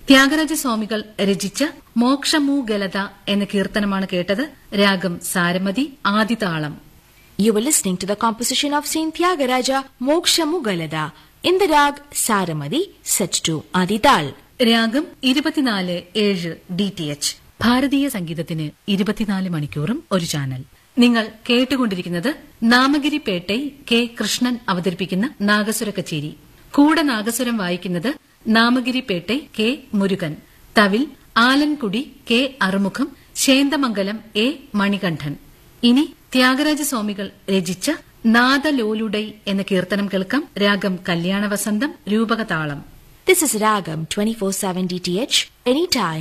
ത്യാഗരാജ സ്വാമികൾ രചിച്ച മോക്ഷമൂഗലത എന്ന കീർത്തനമാണ് കേട്ടത് രാഗം സാരമതി ആദിതാളം You were listening to the composition of Saint Tyagaraja Moksha Mugalada in the rag Saramadi set to Adital. രാഗം ഇരുപത്തിനാല് ഏഴ് ഡി ടി എച്ച് ഭാരതീയ സംഗീതത്തിന് ഇരുപത്തിനാല് മണിക്കൂറും ഒരു ചാനൽ നിങ്ങൾ കേട്ടുകൊണ്ടിരിക്കുന്നത് നാമഗിരി പേട്ടൈ കെ കൃഷ്ണൻ അവതരിപ്പിക്കുന്ന നാഗസുര കച്ചേരി കൂടെ നാഗസുരം വായിക്കുന്നത് Namagiri Pettai K Murugan thavil Alangudi K Arumugam Sendamangalam A Manikandan ഇനി ത്യാഗരാജ സ്വാമികൾ രചിച്ച നാദലോലുടൈ എന്ന കീർത്തനം കേൾക്കാം രാഗം കല്യാണവസന്തം രൂപകതാളം This is Ragam 24/7 DTH anytime